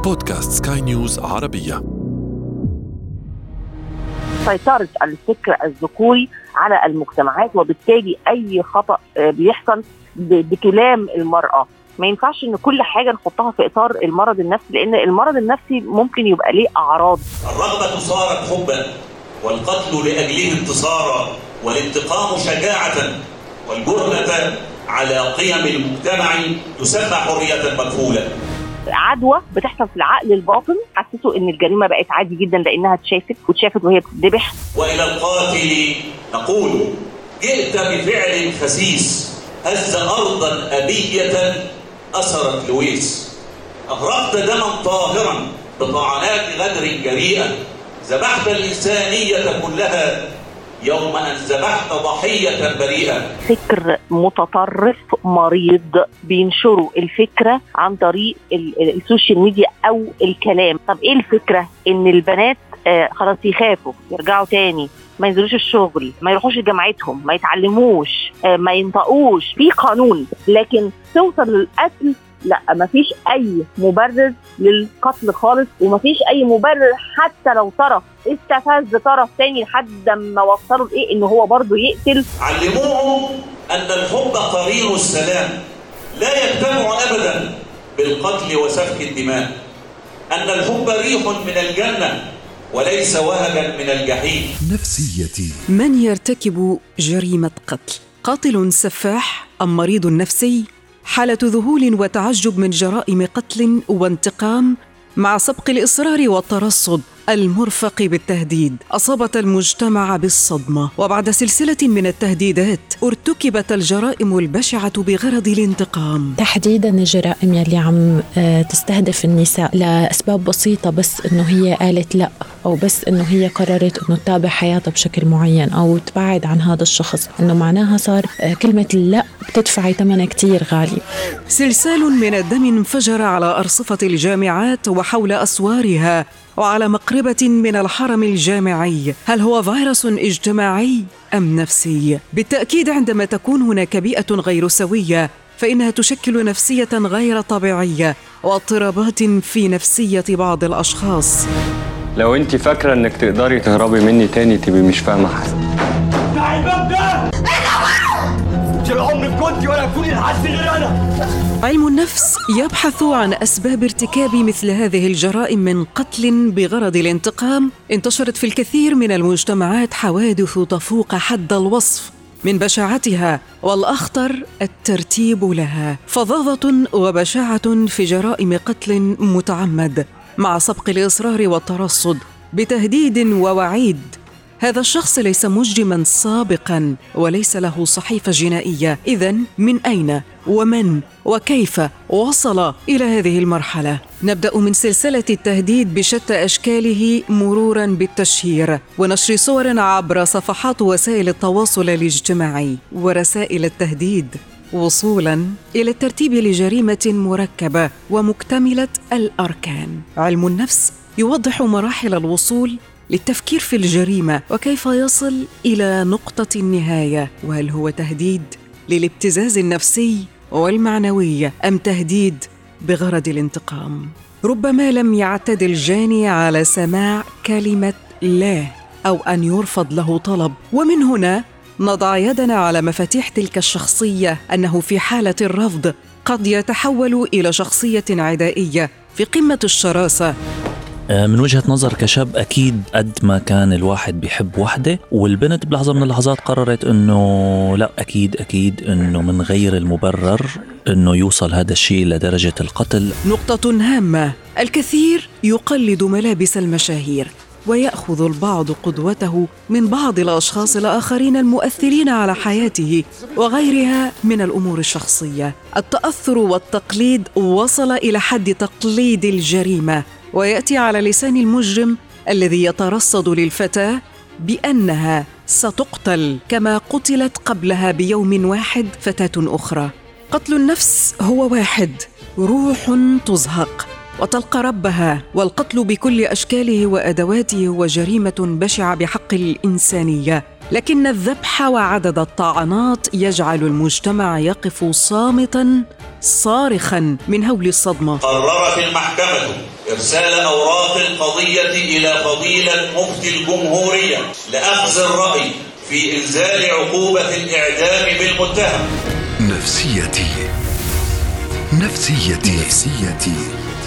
بودكاست سكاي نيوز عربية سيطرة الفكر الذكوري على المجتمعات وبالتالي أي خطأ آه، بيحصل ب- بكلام المرأة ما ينفعش ان كل حاجه نحطها في اطار المرض النفسي لان المرض النفسي ممكن يبقى ليه اعراض الرغبة صارت حبا والقتل لأجله انتصارا والانتقام شجاعة والجرأة على قيم المجتمع تسمى حرية مكفولة عدوى بتحصل في العقل الباطن حسسوا ان الجريمه بقت عادي جدا لانها اتشافت واتشافت وهي بتتذبح وإلى القاتل نقول جئت بفعل خسيس هز أرضا أبية أسرت لويس أغرقت دما طاهرا بطعنات غدر جريئة ذبحت الإنسانية كلها يوم أن ذبحت ضحية بريئة فكر متطرف مريض بينشروا الفكره عن طريق ال- ال- السوشيال ميديا او الكلام طب ايه الفكره ان البنات آه خلاص يخافوا يرجعوا تاني ما ينزلوش الشغل ما يروحوش جامعتهم ما يتعلموش آه ما ينطقوش في قانون لكن توصل للقتل لا ما فيش اي مبرر للقتل خالص وما فيش اي مبرر حتى لو طرف استفز طرف تاني لحد ما وصلوا لايه ان هو برضه يقتل علموهم أن الحب قرين السلام لا يجتمع أبدا بالقتل وسفك الدماء أن الحب ريح من الجنة وليس وهجا من الجحيم نفسيتي من يرتكب جريمة قتل؟ قاتل سفاح أم مريض نفسي؟ حالة ذهول وتعجب من جرائم قتل وانتقام مع سبق الإصرار والترصد المرفق بالتهديد أصابت المجتمع بالصدمة وبعد سلسلة من التهديدات ارتكبت الجرائم البشعة بغرض الانتقام تحديدا الجرائم يلي عم آه، تستهدف النساء لاسباب بسيطه بس انه هي قالت لا او بس انه هي قررت انه تتابع حياتها بشكل معين او تبعد عن هذا الشخص انه معناها صار آه، كلمه لا بتدفعي ثمنها كتير غالي سلسال من الدم انفجر على أرصفة الجامعات وحول أسوارها وعلى مقربة من الحرم الجامعي هل هو فيروس اجتماعي أم نفسي؟ بالتأكيد عندما تكون هناك بيئة غير سوية فإنها تشكل نفسية غير طبيعية واضطرابات في نفسية بعض الأشخاص لو انت فاكرة انك تقدري تهربي مني تاني تبقي مش فاهمة حاجة افتحي الباب ده انت لا عمرك كنت ولا تكوني لحد غير انا علم النفس يبحث عن اسباب ارتكاب مثل هذه الجرائم من قتل بغرض الانتقام انتشرت في الكثير من المجتمعات حوادث تفوق حد الوصف من بشاعتها والاخطر الترتيب لها فظاظه وبشاعه في جرائم قتل متعمد مع سبق الاصرار والترصد بتهديد ووعيد هذا الشخص ليس مجرما سابقا وليس له صحيفه جنائيه اذا من اين ومن وكيف وصل الى هذه المرحله نبدا من سلسله التهديد بشتى اشكاله مرورا بالتشهير ونشر صور عبر صفحات وسائل التواصل الاجتماعي ورسائل التهديد وصولا الى الترتيب لجريمه مركبه ومكتمله الاركان علم النفس يوضح مراحل الوصول للتفكير في الجريمه وكيف يصل الى نقطه النهايه وهل هو تهديد للابتزاز النفسي والمعنوي ام تهديد بغرض الانتقام ربما لم يعتد الجاني على سماع كلمه لا او ان يرفض له طلب ومن هنا نضع يدنا على مفاتيح تلك الشخصيه انه في حاله الرفض قد يتحول الى شخصيه عدائيه في قمه الشراسه آه، من وجهة نظر كشاب أكيد قد ما كان الواحد بيحب وحدة والبنت بلحظة من اللحظات قررت إنه لا أكيد أكيد إنه من غير المبرر إنه يوصل هذا الشيء لدرجة القتل نقطة هامة الكثير يقلد ملابس المشاهير ويأخذ البعض قدوته من بعض الأشخاص الآخرين المؤثرين على حياته وغيرها من الأمور الشخصية التأثر والتقليد وصل إلى حد تقليد الجريمة ويأتي على لسان المجرم الذي يترصد للفتاة بأنها ستقتل كما قتلت قبلها بيوم واحد فتاة أخرى قتل النفس هو واحد روح تزهق وتلقى ربها والقتل بكل اشكاله وادواته هو جريمه بشعه بحق الانسانيه لكن الذبح وعدد الطعنات يجعل المجتمع يقف صامتا صارخا من هول الصدمة قررت المحكمة إرسال أوراق القضية إلى فضيلة مفتي الجمهورية لأخذ الرأي في إنزال عقوبة الإعدام بالمتهم نفسيتي نفسيتي نفسيتي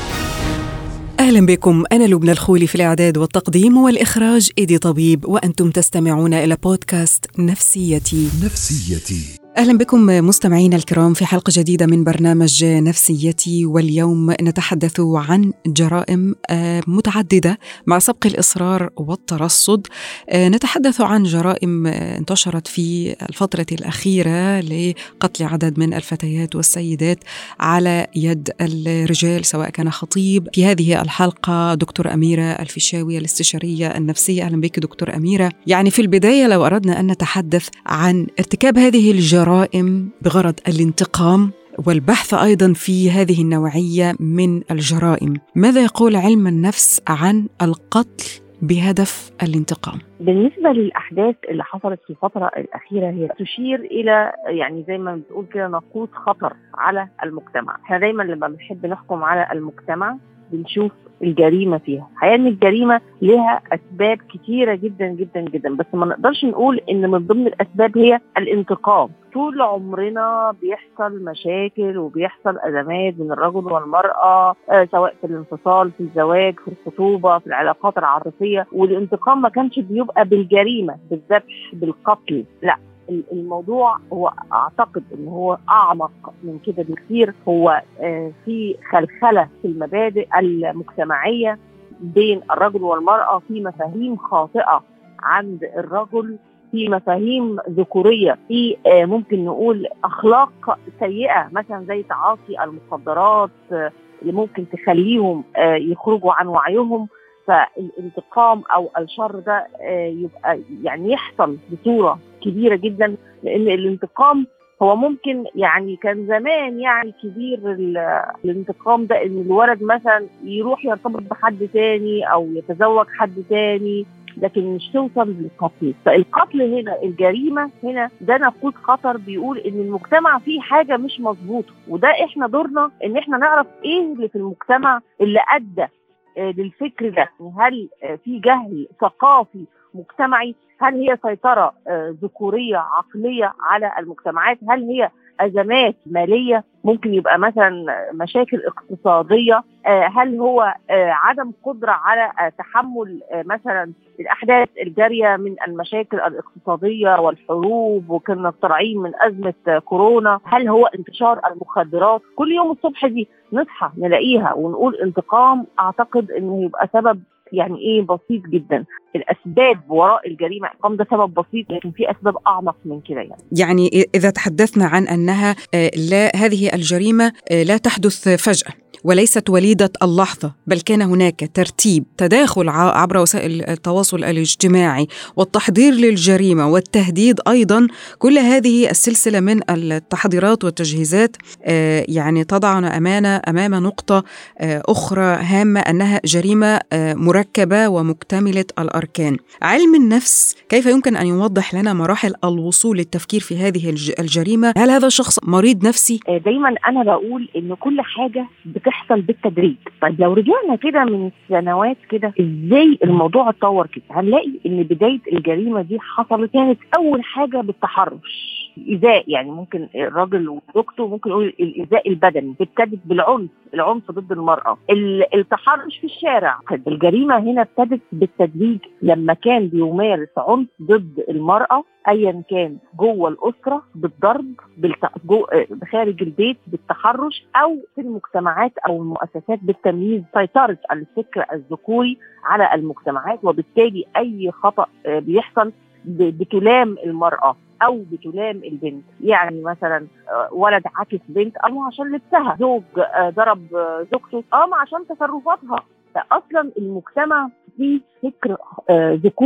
أهلا بكم أنا لبنى الخولي في الإعداد والتقديم والإخراج إيدي طبيب وأنتم تستمعون إلى بودكاست نفسيتي نفسيتي اهلا بكم مستمعينا الكرام في حلقه جديده من برنامج نفسيتي واليوم نتحدث عن جرائم آه، متعدده مع سبق الاصرار والترصد آه، نتحدث عن جرائم آه، انتشرت في الفتره الاخيره لقتل عدد من الفتيات والسيدات على يد الرجال سواء كان خطيب في هذه الحلقه دكتور اميره الفيشاوي الاستشاريه النفسيه اهلا بك دكتور اميره يعني في البدايه لو اردنا ان نتحدث عن ارتكاب هذه الجرائم الجرائم بغرض الانتقام والبحث ايضا في هذه النوعيه من الجرائم ماذا يقول علم النفس عن القتل بهدف الانتقام بالنسبة للأحداث اللي حصلت في الفترة الأخيرة هي تشير إلى يعني زي ما بتقول كده نقود خطر على المجتمع احنا دايما لما بنحب نحكم على المجتمع بنشوف الجريمه فيها الحقيقه ان الجريمه لها اسباب كتيره جدا جدا جدا بس ما نقدرش نقول ان من ضمن الاسباب هي الانتقام طول عمرنا بيحصل مشاكل وبيحصل ازمات بين الرجل والمراه آه سواء في الانفصال في الزواج في الخطوبه في العلاقات العاطفيه والانتقام ما كانش بيبقى بالجريمه بالذبح بالقتل لا الموضوع هو اعتقد ان هو اعمق من كده بكثير هو آه، في خلخله في المبادئ المجتمعيه بين الرجل والمراه في مفاهيم خاطئه عند الرجل في مفاهيم ذكوريه في آه، ممكن نقول اخلاق سيئه مثلا زي تعاطي المخدرات آه، اللي ممكن تخليهم يخرجوا عن وعيهم فالانتقام او الشر ده يبقى يعني يحصل بصوره كبيره جدا لان الانتقام هو ممكن يعني كان زمان يعني كبير الانتقام ده ان الولد مثلا يروح يرتبط بحد تاني او يتزوج حد تاني لكن مش توصل للقتل فالقتل هنا الجريمه هنا ده نقود خطر بيقول ان المجتمع فيه حاجه مش مظبوطه وده احنا دورنا ان احنا نعرف ايه اللي في المجتمع اللي ادى آه، للفكر ده هل آه، في جهل ثقافي مجتمعي هل هي سيطره آه، ذكوريه عقليه على المجتمعات هل هي ازمات ماليه ممكن يبقى مثلا مشاكل اقتصاديه آه، هل هو آه، عدم قدره على تحمل مثلا الاحداث الجاريه من المشاكل الاقتصاديه والحروب وكنا طالعين من ازمه كورونا هل هو انتشار المخدرات كل يوم الصبح دي نصحى نلاقيها ونقول انتقام اعتقد انه يبقى سبب يعني ايه بسيط جدا الاسباب وراء الجريمه الارقام ده سبب بسيط لكن في اسباب اعمق من كده يعني يعني اذا تحدثنا عن انها آه، لا هذه الجريمه آه، لا تحدث فجاه وليست وليده اللحظه بل كان هناك ترتيب تداخل عبر وسائل التواصل الاجتماعي والتحضير للجريمه والتهديد ايضا كل هذه السلسله من التحضيرات والتجهيزات آه، يعني تضعنا امانه امام نقطه آه، اخرى هامه انها جريمه آه، مركبه ومكتمله الاركان علم النفس كيف يمكن ان يوضح لنا مراحل الوصول للتفكير في هذه الجريمه هل هذا الشخص مريض نفسي دايما انا بقول ان كل حاجه بتحصل بالتدريج طيب لو رجعنا كده من سنوات كده ازاي الموضوع اتطور كده هنلاقي ان بدايه الجريمه دي حصلت كانت اول حاجه بالتحرش ايذاء يعني ممكن الراجل وزوجته ممكن يقول الايذاء البدني ابتدت بالعنف العنف ضد المراه التحرش في الشارع الجريمه هنا ابتدت بالتدريج لما كان بيمارس عنف ضد المراه ايا كان جوه الاسره بالضرب بالت... جو... خارج البيت بالتحرش او في المجتمعات او المؤسسات بالتمييز سيطره الفكر الذكوري على المجتمعات وبالتالي اي خطا بيحصل بتلام المراه او بتلام البنت يعني مثلا آه، ولد عاكس بنت او عشان لبسها زوج آه، ضرب آه، زوجته اه عشان تصرفاتها فاصلا المجتمع فيه فكر ذكوري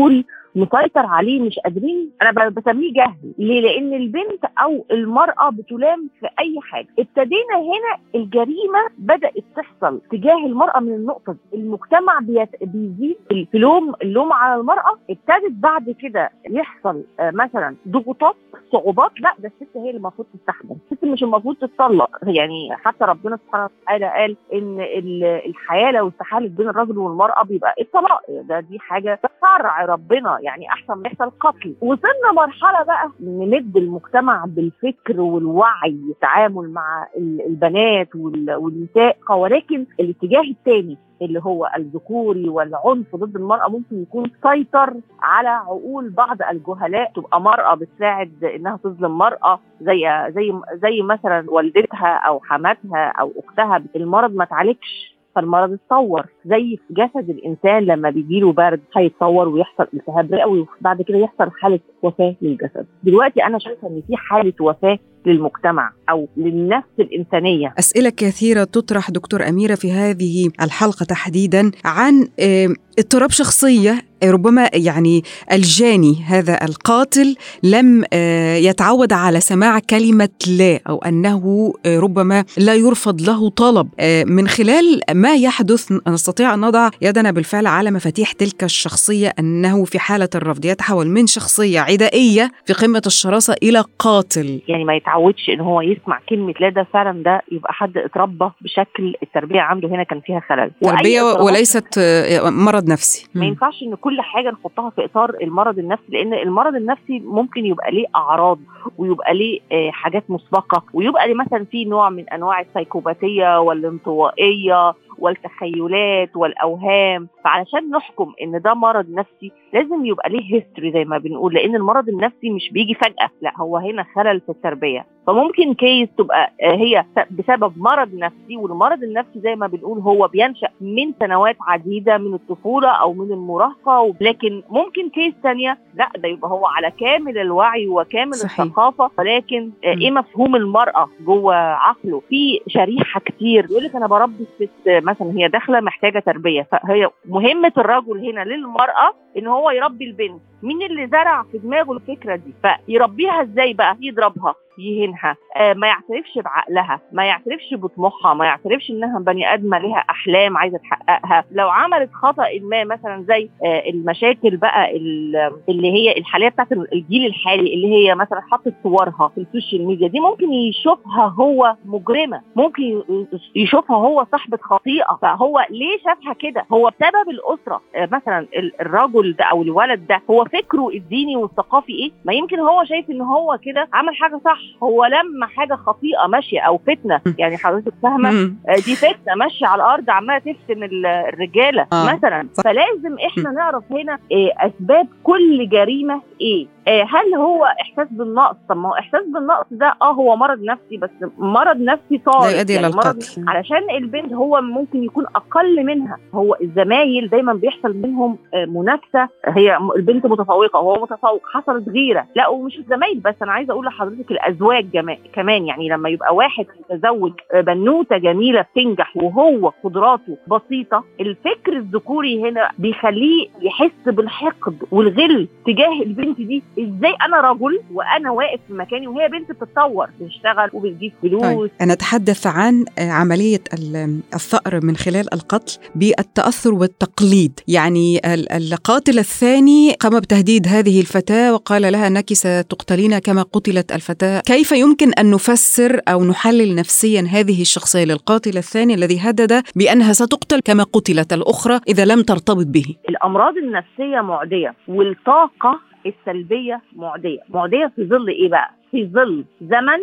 مسيطر عليه مش قادرين انا ب- بسميه جهل ليه لان البنت او المراه بتلام في اي حاجه ابتدينا هنا الجريمه بدات تحصل تجاه المراه من النقطه دي المجتمع بيت... بيزيد في لوم اللوم على المراه ابتدت بعد كده يحصل آه، مثلا ضغوطات صعوبات لا ده الست هي اللي المفروض تستحمل الست مش المفروض تتطلق يعني حتى ربنا سبحانه وتعالى قال ان ال- الحياه لو استحالت بين الرجل والمراه بيبقى الطلاق ده دي حاجه شرع ربنا يعني احسن ما يحصل قتل وصلنا مرحله بقى نمد المجتمع بالفكر والوعي التعامل مع ال- البنات وال- والنساء ولكن الاتجاه الثاني اللي هو الذكوري والعنف ضد المرأة ممكن يكون سيطر على عقول بعض الجهلاء تبقى مرأة بتساعد إنها تظلم مرأة زي زي زي مثلا والدتها أو حماتها أو أختها المرض ما تعالجش فالمرض اتطور زي في جسد الانسان لما بيجيله برد هيتطور ويحصل التهاب رئوي وبعد كده يحصل حاله وفاه للجسد دلوقتي انا شايفه ان في حاله وفاه للمجتمع او للنفس الانسانيه أسئلة كثيرة تطرح دكتور أميرة في هذه الحلقة تحديدا عن آه، اضطراب شخصية آه، ربما يعني الجاني هذا القاتل لم آه، يتعود على سماع كلمة لا أو أنه آه، ربما لا يرفض له طلب آه، من خلال ما يحدث نستطيع أن نضع يدنا بالفعل على مفاتيح تلك الشخصية أنه في حالة الرفض يتحول من شخصية عدائية في قمة الشراسة إلى قاتل يعني ما يتعودش ان هو يسمع كلمه لا ده فعلا ده يبقى حد اتربى بشكل التربيه عنده هنا كان فيها خلل وأي تربية اضطرابات وليست آه، مرض نفسي ما ينفعش ان كل حاجه نحطها في اطار المرض النفسي لان المرض النفسي ممكن يبقى ليه اعراض ويبقى ليه آه، حاجات مسبقه ويبقى ليه مثلا في نوع من انواع السيكوباتيه والانطوائيه والتخيلات والاوهام فعلشان نحكم ان ده مرض نفسي لازم يبقى ليه هيستوري زي ما بنقول لان المرض النفسي مش بيجي فجاه لا هو هنا خلل في التربيه فممكن كيس تبقى آه، هي س- بسبب مرض نفسي والمرض النفسي زي ما بنقول هو بينشا من سنوات عديده من الطفوله او من المراهقه لكن ممكن كيس ثانيه لا ده يبقى هو على كامل الوعي وكامل صحيح. الثقافه ولكن آه، م. ايه مفهوم المراه جوه عقله في شريحه كتير يقول لك انا بربي الست آه، مثلا هي داخله محتاجه تربيه فهي مهمه الرجل هنا للمراه ان هو يربي البنت مين اللي زرع في دماغه الفكره دي فيربيها ازاي بقى يضربها يهينها آه ما يعترفش بعقلها ما يعترفش بطموحها ما يعترفش انها بني ادمه لها احلام عايزه تحققها لو عملت خطا ما مثلا زي آه المشاكل بقى ال- اللي هي الحاليه بتاعت الجيل الحالي اللي هي مثلا حطت صورها في السوشيال ميديا دي ممكن يشوفها هو مجرمه ممكن ي- يشوفها هو صاحبه خطيئه فهو ليه شافها كده هو بسبب الاسره آه مثلا ال- الرجل ده او الولد ده هو فكره الديني والثقافي ايه ما يمكن هو شايف ان هو كده عمل حاجه صح هو لما حاجه خطيئه ماشيه او فتنه يعني حضرتك فاهمه مم. آه، دي فتنه ماشيه على الارض عماله تفتن ال- الرجاله آه. مثلا صح. فلازم احنا نعرف هنا آه، اسباب كل جريمه ايه آه، هل هو احساس بالنقص طب ما هو احساس بالنقص ده اه هو مرض نفسي بس مرض نفسي لا طارئ يؤدي إلى يعني مرض القتل علشان البنت هو ممكن يكون اقل منها هو الزمايل دايما بيحصل منهم آه، منافسه هي م- البنت متفوقه وهو متفوق حصلت غيره لا ومش الزمايل بس انا عايزه اقول لحضرتك الازواج جما- كمان يعني لما يبقى واحد متزوج آه، بنوته جميله بتنجح وهو قدراته بسيطه الفكر الذكوري هنا بيخليه يحس بالحقد والغل تجاه البنت دي ازاي انا رجل وانا واقف في مكاني وهي بنت بتتطور بتشتغل وبتجيب فلوس طيب نتحدث عن آه، عملية ال- الثأر من خلال القتل بالتأثر والتقليد يعني ال- القاتل الثاني قام بتهديد هذه الفتاة وقال لها أنك ستقتلين كما قتلت الفتاة كيف يمكن أن نفسر أو نحلل نفسيا هذه الشخصية للقاتل الثاني الذي هدد بأنها ستقتل كما قتلت الأخرى إذا لم ترتبط به الامراض النفسيه معديه والطاقه السلبيه معديه معديه في ظل ايه بقى في ظل زمن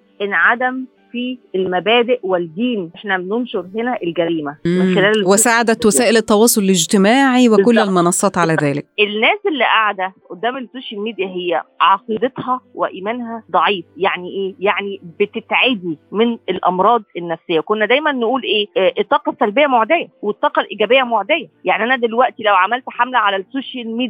انعدم في المبادئ والدين احنا بننشر هنا الجريمه من خلال وساعدت وسائل التواصل الاجتماعي وكل بالضبط. المنصات على ذلك الناس اللي قاعده قدام السوشيال ميديا هي عقيدتها وايمانها ضعيف يعني ايه يعني بتتعدي من الامراض النفسيه كنا دايما نقول ايه آه، الطاقه السلبيه معديه والطاقه الايجابيه معديه يعني انا دلوقتي لو عملت حمله على السوشيال ميديا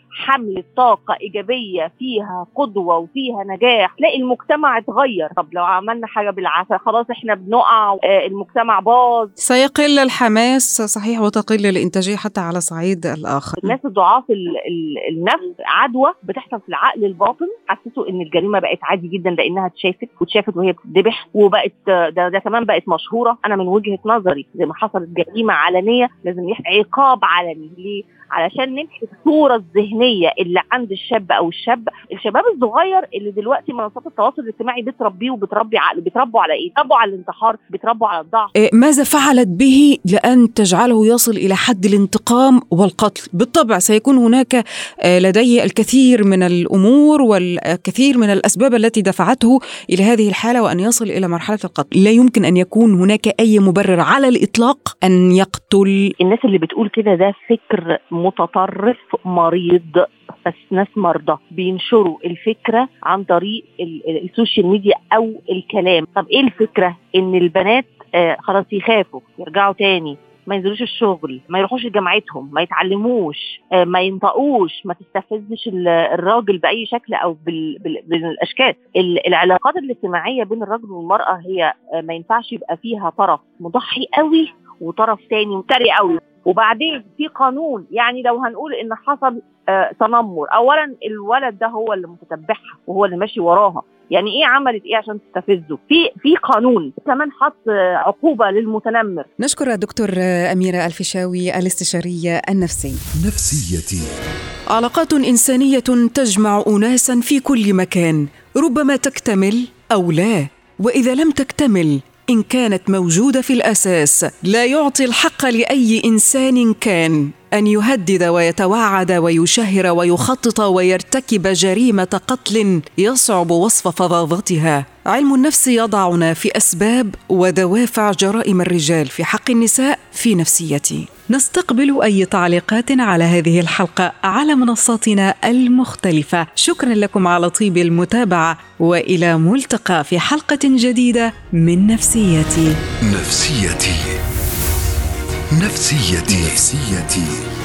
حملة طاقة إيجابية فيها قدوة وفيها نجاح تلاقي المجتمع اتغير طب لو عملنا حاجة بالعافية خلاص احنا بنقع آه، المجتمع باظ سيقل الحماس صحيح وتقل الإنتاجية حتى على صعيد الآخر الناس الضعاف ال- ال- النفس عدوى بتحصل في العقل الباطن حسسوا ان الجريمه بقت عادي جدا لانها اتشافت واتشافت وهي بتتذبح وبقت ده, ده كمان بقت مشهوره انا من وجهه نظري زي ما حصلت جريمه علنيه لازم يحصل عقاب علني ليه؟ علشان نمحي الصوره الذهنيه اللي عند الشاب او الشاب الشباب الصغير اللي دلوقتي منصات التواصل الاجتماعي بتربيه وبتربي عقله بيتربوا على ايه؟ بيتربوا على الانتحار بيتربوا على الضعف إيه، ماذا فعلت به لأن تجعله يصل إلى حد الانتقام والقتل بالطبع سيكون هناك آه، لديه الكثير من الأمور والكثير من الأسباب التي دفعته إلى هذه الحالة وأن يصل إلى مرحلة القتل لا يمكن أن يكون هناك أي مبرر على الإطلاق أن يقتل الناس اللي بتقول كده ده فكر متطرف مريض بس ناس مرضى بينشروا الفكره عن طريق ال- ال- السوشيال ميديا او الكلام طب ايه الفكره ان البنات آه خلاص يخافوا يرجعوا تاني ما ينزلوش الشغل ما يروحوش جامعتهم ما يتعلموش آه ما ينطقوش ما تستفزش ال- الراجل باي شكل او بال... بال... بالاشكال ال- العلاقات الاجتماعيه بين الرجل والمراه هي آه ما ينفعش يبقى فيها طرف مضحي قوي وطرف تاني مفتري قوي وبعدين في قانون يعني لو هنقول ان حصل آه تنمر اولا الولد ده هو اللي متتبعها وهو اللي ماشي وراها يعني ايه عملت ايه عشان تستفزه في في قانون كمان حط آه، عقوبه للمتنمر نشكر الدكتور أميرة الفيشاوي الاستشارية النفسي نفسيتي علاقات إنسانية تجمع أناسا في كل مكان ربما تكتمل أو لا وإذا لم تكتمل إن كانت موجودة في الأساس لا يعطي الحق لأي إنسان كان أن يهدد ويتوعد ويشهر ويخطط ويرتكب جريمة قتل يصعب وصف فظاظتها علم النفس يضعنا في أسباب ودوافع جرائم الرجال في حق النساء في نفسيتي نستقبل أي تعليقات على هذه الحلقة على منصاتنا المختلفة شكرا لكم على طيب المتابعة وإلى ملتقى في حلقة جديدة من نفسيتي نفسيتي نفسيتي نفسيتي